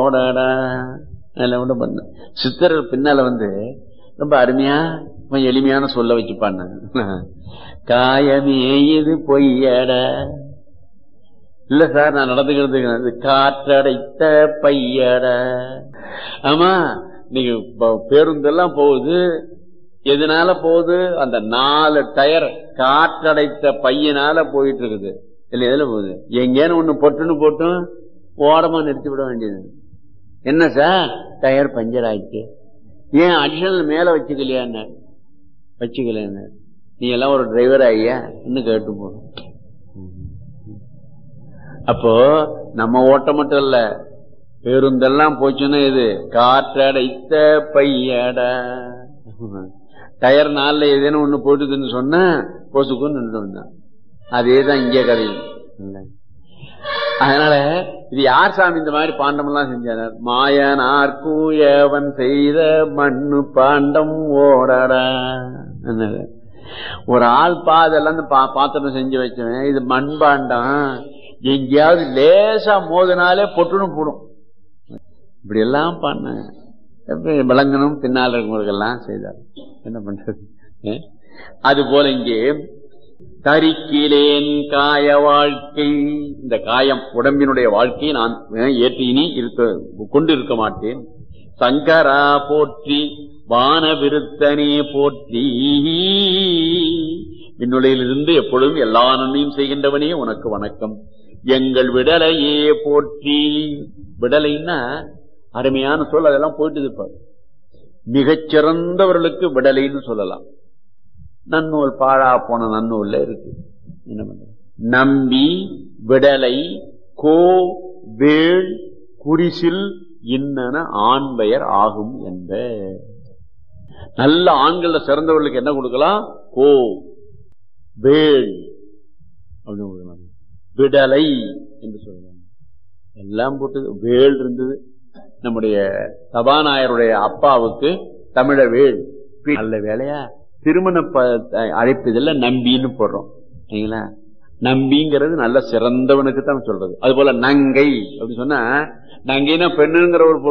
ஓடாடா அதெல்லாம் கூட பண்ண சித்தர்கள் பின்னால வந்து ரொம்ப அருமையா கொஞ்சம் எளிமையான சொல்ல வச்சுப்பாங்க காயமே இது பொய்யடா இல்ல சார் நான் நடந்துக்கிறது காற்றடைத்த பையடா ஆமா நீங்க ப- பேருந்தெல்லாம் போகுது எதனால போகுது அந்த நாலு டயர் காற்றடைத்த பையனால போயிட்டு இருக்குது இல்ல எதுல போகுது எங்கேன்னு ஒண்ணு பொட்டுன்னு போட்டும் ஓரமா நிறுத்தி விட வேண்டியது என்ன சார் டயர் பஞ்சர் ஆயிடுச்சு ஏன் அடிஷனல் மேல வச்சுக்கலையா வச்சுக்கல நீ எல்லாம் ஒரு டிரைவர் ஐயா இன்னும் கேட்டு போகணும் அப்போ நம்ம ஓட்ட மட்டும் இல்ல பேருந்தெல்லாம் போச்சுன்னா இது காற்றடைத்த பையடா டயர் நாள்ல ஏதேனும் ஒண்ணு போட்டுதுன்னு சொன்னா பொசுக்குன்னு நின்று வந்தான் அதேதான் இங்கே கதையும் இல்ல. அதனால இது யார் சாமி இந்த மாதிரி பாண்டம் எல்லாம் செஞ்சார் மாயனார் கூயவன் செய்த மண்ணு பாண்டம் ஓடடா என்னது? ஒரு ஆள் பா அதெல்லாம் இந்த பா- பாத்திரம் செஞ்சு வச்சவன் இது மண் பாண்டம் எங்கேயாவது லேசா மோதினாலே பொட்டுன்னு போடும் இப்படி எல்லாம் பண்ண எப்படி விளங்கணும் பின்னால் இருக்கவங்களுக்கெல்லாம் செய்தார் என்ன பண்றது அஹ்? அது போல இங்கே தரிக்கிலேன் காய வாழ்க்கை இந்த காயம் உடம்பினுடைய வாழ்க்கையை நான் அஹ், ஏற்று இனி இருக்க கொண்டு இருக்க மாட்டேன் சங்கரா போற்றி வான விருத்தனே போற்றி விண்ணுலையிலிருந்து எப்பொழுதும் எல்லா நன்மையும் செய்கின்றவனே உனக்கு வணக்கம் எங்கள் விடலையே போற்றி விடலைன்னா அருமையான சொல் அதெல்லாம் போயிட்டு இருப்பார் மிகச் சிறந்தவர்களுக்கு விடலைன்னு சொல்லலாம் நன்னூல் பாழா போன நன்னூல்ல இருக்கு என்ன பண்றது நம்பி விடலை கோ வேள் குடிசில் இன்னன ஆண் பெயர் ஆகும் என்ப நல்ல ஆண்கள்ல சிறந்தவர்களுக்கு என்ன கொடுக்கலாம் கோ வேள் அப்படின்னு கொடுக்கலாம் விடலை என்று சொல்லலாம் எல்லாம் போட்டது வேள் இருந்தது நம்முடைய சபாநாயருடைய அப்பாவுக்கு தமிழ வேள் நல்ல வேலையா திருமண ப- அழைப்பதில் நம்பின்னு போடுறோம் சரிங்களா நம்பிங்கிறது நல்ல சிறந்தவனுக்கு தான் சொல்றது அது போல நங்கை அப்படின்னு சொன்னா நங்கைனா பெண்ணுங்கிற ஒரு பொருள்